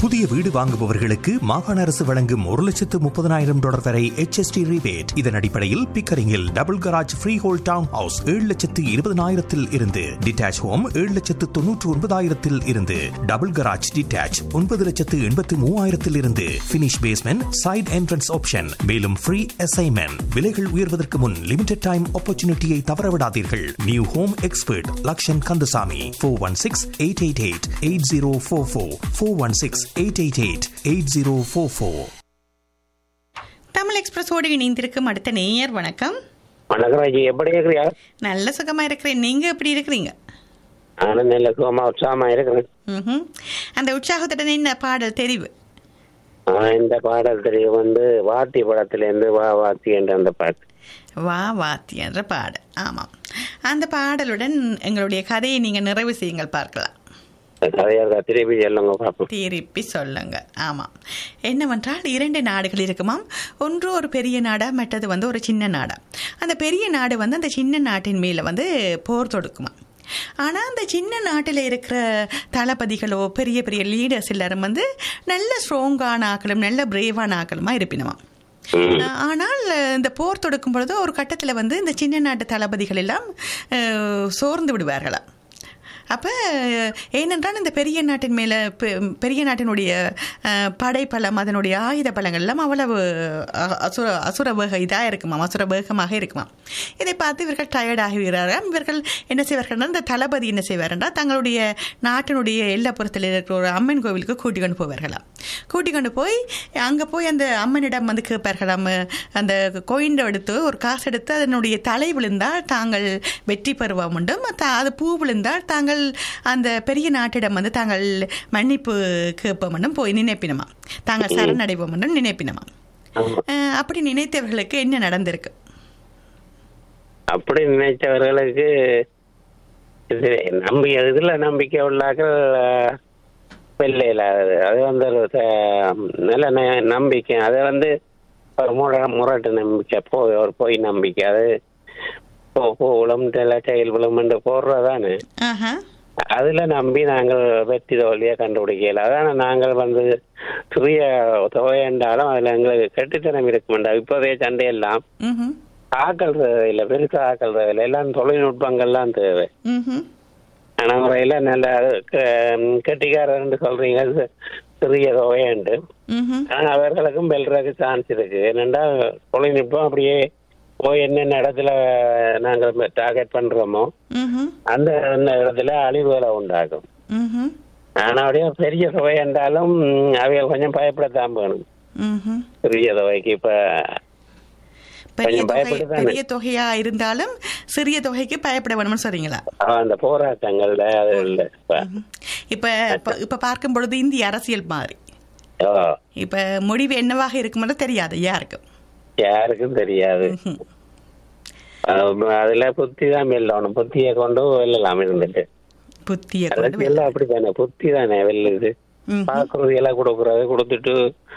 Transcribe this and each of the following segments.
புதிய வீடு வாங்குபவர்களுக்கு மாகாண அரசு வழங்கும் ஒரு லட்சத்து முப்பதனாயிரம் டாலர் வரை HST rebate இதன் அடிப்படையில் பிக்கரிங்கில் double garage free hold town house ஏழு லட்சத்து இருபதனாயிரத்தில் இருந்து டிட்டாச் ஹோம் ஏழு லட்சத்து தொன்னூற்று ஒன்பதாயிரத்தில் இருந்து டபுள் கராஜ் டிட்டாச் ஒன்பது லட்சத்து எண்பத்து மூவாயிரத்தில் இருந்து finish basement side entrance option மேலும் ஃப்ரீ அசைன்மெண்ட் விலைகள் உயர்வதற்கு முன் லிமிடெட் டைம் ஆப்பர்ச்சுனிட்டியை தவறவிடாதீர்கள் new home expert Lakshan Kandasamy four one six eight eight eight eight zero four four four one six eight eight eight eight zero four four Tamil எக்ஸ்பிரஸோடு இணைந்திருக்கும் அடுத்த நேயர் வணக்கம் வணக்கம் ராஜி எப்படி இருக்கிறியா நல்ல சுகமா இருக்கிறேன் நீங்க எப்படி இருக்கிறீங்க நானும் நல்ல சுகமா உற்சாகமா இருக்கிறேன் ம்ஹும். அந்த உற்சாகத்துடன் என்ன பாடல் தெரிவு ஆஹ் இந்த பாடல் தெரியும் வந்து வாத்தி படத்திலேருந்து வா வாத்தி என்ற அந்த பாட்டு வா வாத்தி என்ற பாடல் ஆமாம் அந்த பாடலுடன் எங்களுடைய கதையை நீங்க நிறைவு செய்யுங்கள் பார்க்கலாம் கதையா இருக்கா திருப்பி சொல்லுங்க பாப்போம் திருப்பி சொல்லுங்க ஆமாம் என்னவென்றால் இரண்டு நாடுகள் இருக்குமாம் ஒன்று ஒரு பெரிய நாடா மற்றது வந்து ஒரு சின்ன நாடா அந்த பெரிய நாடு வந்து அந்த சின்ன நாட்டின் மேலே வந்து போர் தொடுக்குமா ஆனால் அந்த சின்ன நாட்டில் இருக்கிற தளபதிகளோ பெரிய பெரிய லீடர்ஸ் எல்லாரும் வந்து நல்ல ஸ்ட்ராங்கான ஆக்களும் நல்ல பிரேவான ஆக்களுமா இருப்பினமா ம். ஆனால் இந்த போர் தொடுக்கும் பொழுது ஒரு கட்டத்தில் வந்து இந்த சின்ன நாட்டு தளபதிகள் எல்லாம் அஹ், சோர்ந்து விடுவார்களாம் அப்போ ஏனென்றால் இந்த பெரிய நாட்டின் மேலே பெரிய நாட்டினுடைய அஹ், படைப்பலம் அதனுடைய ஆயுத பலங்கள் எல்லாம் அவ்வளவு அ- அசுர அசுர வேக இதாக இருக்குமாம் அசுர வேகமாக இருக்குமாம் இதை பார்த்து இவர்கள் டயர்டாகிறார்கள் இவர்கள் என்ன செய்வார்கள் இந்த தளபதி என்ன செய்வார்னா தங்களுடைய நாட்டினுடைய எல்லப்புறத்தில் இருக்கிற ஒரு அம்மன் கோவிலுக்கு கூட்டி கொண்டு போவார்களாம் கூட்டி கொண்டு போய் அங்கே போய் அந்த அம்மனிடம் வந்து கேட்பார்களாம் அந்த கோயின் எடுத்து ஒரு காசு எடுத்து அதனுடைய தலை விழுந்தால் தாங்கள் வெற்றி பெறுவோம் உண்டும் த- அது பூ விழுந்தால் தாங்கள் அந்த பெரிய நாட்டிடம் வந்து தாங்கள் மன்னிப்பு கேட்போம் என்றும் போய் நினைப்பினமா தாங்கள் சரணடைவோம் என்றும் நினைப்பினமா ஆமா. அஹ் அப்படி நினைத்தவர்களுக்கு என்ன நடந்திருக்கு அப்படி நினைச்சவர்களுக்கு இது நம்பி இதுல நம்பிக்கை உள்ளாக்கள் வெள்ளையில அது வந்து ஒரு ச- நல்ல ந- நம்பிக்கை அது வந்து ஒரு முர முரட்டு நம்பிக்கை போ ஒரு பொய் நம்பிக்கை அது போ போ உளம் செயல் விளம் என்று போடுறதானே ஆஹா அதுல நம்பி நாங்கள் வெற்றி தோல்வியை கண்டுபிடிக்கல அதான நாங்கள் வந்து சிறிய தொகை என்றாலும் அதுல எங்களுக்கு கெட்டுத்தனம் இருக்க மாட்டோம் இப்போதைய சண்டையெல்லாம் ம் ஆக்கள் தேவையில்லை பெருசா ஆக்கள் தேவையில்லை எல்லாம் தொழில்நுட்பங்கள்லாம் தேவை ம் ஆனா முறையில நல்ல க- கெட்டிக்காரர்னு சொல்றீங்க அது சிறிய தொகையுண்டு ம் ஆனா அவர்களுக்கும் வெல்றதுக்கு சான்ஸ் இருக்கு என்னண்டா தொழில்நுட்பம் அப்படியே போய் என்னென்ன இடத்துல நாங்கள் டார்கெட் பண்றோமோ ம் அந்த அந்த இடத்துல அழிவுகளை உண்டாகும் ம் ஆனா அப்படியே பெரிய தொகை என்றாலும் அவைகள் கொஞ்சம் பயப்படத்தான் வேணும் ம் பெரிய தொகைக்கு இப்ப பெரிய கொஞ்சம் தொகை பயப்பட்டுதானே. பெரிய தொகையா இருந்தாலும் சிறிய தொகைக்கு பயப்பட வேணும்னு சொல்றீங்களா அஹ், அந்த போராட்டங்கள்ல அது இல்ல இப்ப இப்ப இப்ப- இப்ப பார்க்கும் பொழுது இந்திய அரசியல் மாறி ஓ, இப்ப முடிவு என்னவாக இருக்குமென்னு தெரியாது யாருக்கும் யாருக்கும் தெரியாது அஹ், அதுல புத்தி தான் வெல்லணும் புத்தியை கொண்டு வெல்லலாம் இருந்துட்டு புத்திய கொண்டு அரசியல் அப்படித்தானே புத்தி தானே வெல்லுது ம். பாக்குறது எல்லாம் கொடுக்கறது கொடுத்துட்டு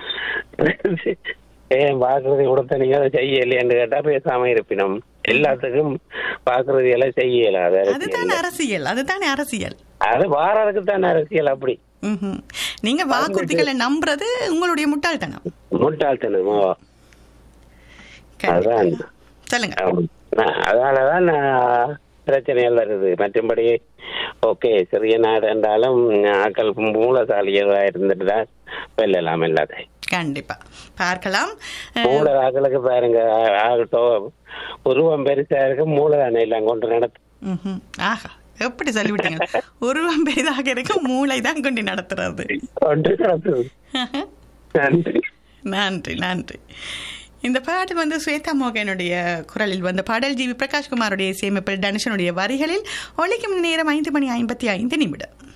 ஏன் பாக்குறது கொடுத்த நீங்க அதை செய்யலையான்னு கேட்டா பேசாம இருப்பினோம் எல்லாத்துக்கும் பாக்குறது எல்லாம் செய்யல அது அதுதான் அரசியல் அரசியல் அதுதானே அரசியல் அது வாரதுக்கு தானே அரசியல் அப்படி ம்ஹும். நீங்க வாக்குறுதிகளை நம்புறது உங்களுடைய முட்டாள்தனம் முட்டாள்தனமோ கண்டிப்பா. அதான் சொல்லுங்க ஆமா. நான் அதனாலதான் நான் பிரச்சனைகள் வருது மற்றபடி ஓகே சிறிய நாடு என்றாலும் ஆக்கள் மூலசாலிகளா இருந்துட்டு தான் வெல்லலாம் எல்லாத்தையும் கண்டிப்பா பார்க்கலாம் மூல ஆக்களுக்கு பாருங்க ஆகட்டோ உருவம் பெருசா இருக்கு மூலதானே எல்லாம் கொண்டு நடத்து ம்ஹும். ஆஹா எப்படி சொல்லிவிட்டீங்க உருவம் பெரிதாக இருக்க மூளை தான் கொண்டு நடத்துறது கொண்டு நடத்துது நன்றி நன்றி நன்றி இந்த பாடல் வந்து ஸ்வேதா மோகனுடைய குரலில் வந்த பாடல் ஜி வி பிரகாஷ்குமாருடைய இசையமைப்பில் தனுஷனுடைய வரிகளில் ஒழிக்கும் நேரம் ஐந்து மணி ஐம்பத்தி ஐந்து நிமிடம்